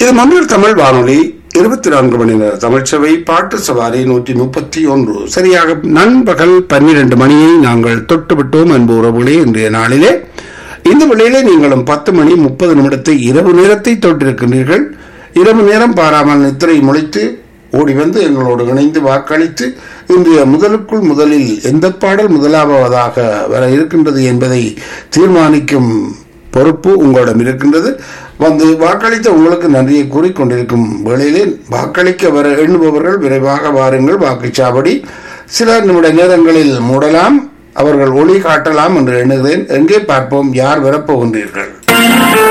இது மன்னர் தமிழ் வானொலி இருபத்தி நான்கு மணி நேர தமிழ்ச்சபை பாட்டு சவாரி நூற்றி முப்பத்தி ஒன்று சரியாக நண்பகல் பன்னிரண்டு மணியை நாங்கள் தொட்டுவிட்டோம் அன்பு உறவுகளே இன்றைய நாளிலே இந்த வேளையிலே நீங்களும் பத்து மணி முப்பது நிமிடத்தை இரவு நேரத்தை தொட்டிருக்கின்றீர்கள் இரவு நேரம் பாராமல் நித்திரை முளைத்து ஓடி வந்து எங்களோடு இணைந்து வாக்களித்து இன்றைய முதலுக்குள் முதலில் எந்த பாடல் முதலாவதாக வர இருக்கின்றது என்பதை தீர்மானிக்கும் பொறுப்பு உங்களிடம் இருக்கின்றது வந்து வாக்களித்த உங்களுக்கு நன்றியை கூறிக்கொண்டிருக்கும் வேளையிலே வாக்களிக்க வர எண்ணுபவர்கள் விரைவாக வாருங்கள் வாக்குச்சாவடி சில நிமிட நேரங்களில் மூடலாம் அவர்கள் ஒளி காட்டலாம் என்று எண்ணுகிறேன் எங்கே பார்ப்போம் யார் வரப்போகின்றீர்கள்